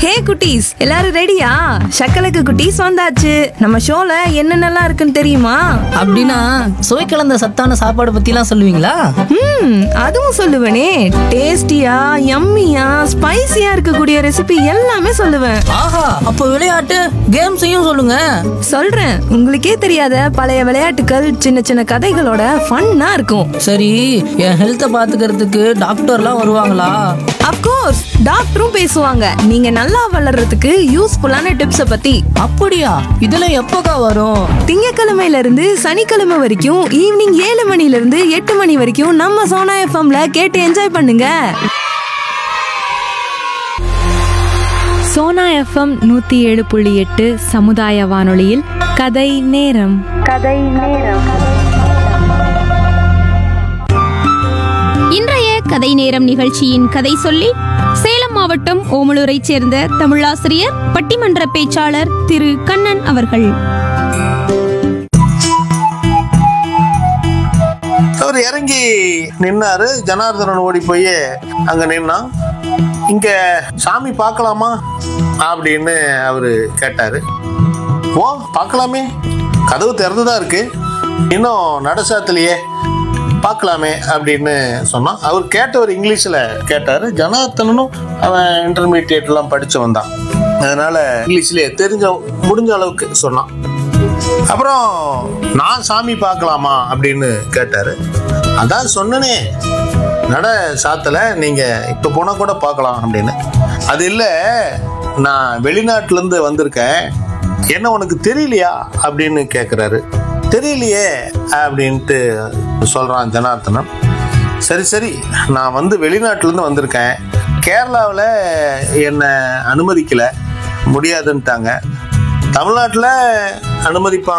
ஹே குட்டீஸ் எல்லாரும் ரெடியா சக்கலக்கு குட்டீஸ் வந்தாச்சு நம்ம ஷோல என்னென்னலாம் இருக்குன்னு தெரியுமா அப்படின்னா சுவை கலந்த சத்தான சாப்பாடு பத்திலாம் சொல்லுவீங்களா ம் அதுவும் சொல்லுவேனே டேஸ்டியா யம்மியா ஸ்பைசியா இருக்கக்கூடிய ரெசிபி எல்லாமே சொல்லுவேன் ஆஹா அப்போ விளையாட்டு கேம்ஸையும் சொல்லுங்க சொல்றேன் உங்களுக்கே தெரியாத பழைய விளையாட்டுகள் சின்ன சின்ன கதைகளோட ஃபன்னா இருக்கும் சரி என் ஹெல்த்தை பாத்துக்கிறதுக்கு டாக்டர்லாம் வருவாங்களா அப்கோர்ஸ் டாக்டரும் பேசுவாங்க நீங்க நல்லா வளர்றதுக்கு யூஸ்ஃபுல்லான டிப்ஸை பத்தி அப்படியா இதெல்லாம் எப்போக்கா வரும் திங்கக்கிழமையில இருந்து சனிக்கிழமை வரைக்கும் ஈவினிங் ஏழு மணில இருந்து எட்டு மணி வரைக்கும் நம்ம சோனா எஃப்எம்ல கேட்டு என்ஜாய் பண்ணுங்க சோனா எஃப்எம் நூத்தி ஏழு புள்ளி எட்டு சமுதாய வானொலியில் கதை நேரம் இன்றைய கதை நேரம் நிகழ்ச்சியின் கதை சொல்லி சேலம் மாவட்டம் ஓமலூரைச் சேர்ந்த தமிழாசிரியர் பட்டிமன்ற பேச்சாளர் திரு கண்ணன் அவர்கள் அவர் இறங்கி நின்னாரு ஜனார்தனன் ஓடி போய் அங்க நின்னா இங்க சாமி பார்க்கலாமா அப்படின்னு அவரு கேட்டாரு ஓ பார்க்கலாமே கதவு திறந்துதான் இருக்கு இன்னும் நடசாத்திலேயே பார்க்கலாமே அப்படின்னு சொன்னான் அவர் கேட்டவர் இங்கிலீஷில் கேட்டார் ஜனார்த்தனனும் அவன் இன்டர்மீடியட்லாம் படித்தவன் தான் அதனால இங்கிலீஷ்லேயே தெரிஞ்ச முடிஞ்ச அளவுக்கு சொன்னான் அப்புறம் நான் சாமி பார்க்கலாமா அப்படின்னு கேட்டாரு அதான் சொன்னனே நட சாத்தல நீங்க இப்ப போனா கூட பார்க்கலாம் அப்படின்னு அது இல்ல நான் வெளிநாட்டுல இருந்து வந்திருக்கேன் என்ன உனக்கு தெரியலையா அப்படின்னு கேக்குறாரு தெரியலையே அப்படின்ட்டு சொல்றான் ஜனார்த்தனன் சரி சரி நான் வந்து வெளிநாட்டுல இருந்து வந்திருக்கேன் கேரளாவில் என்னை அனுமதிக்கல முடியாதுன்ட்டாங்க தமிழ்நாட்டில் அனுமதிப்பாங்க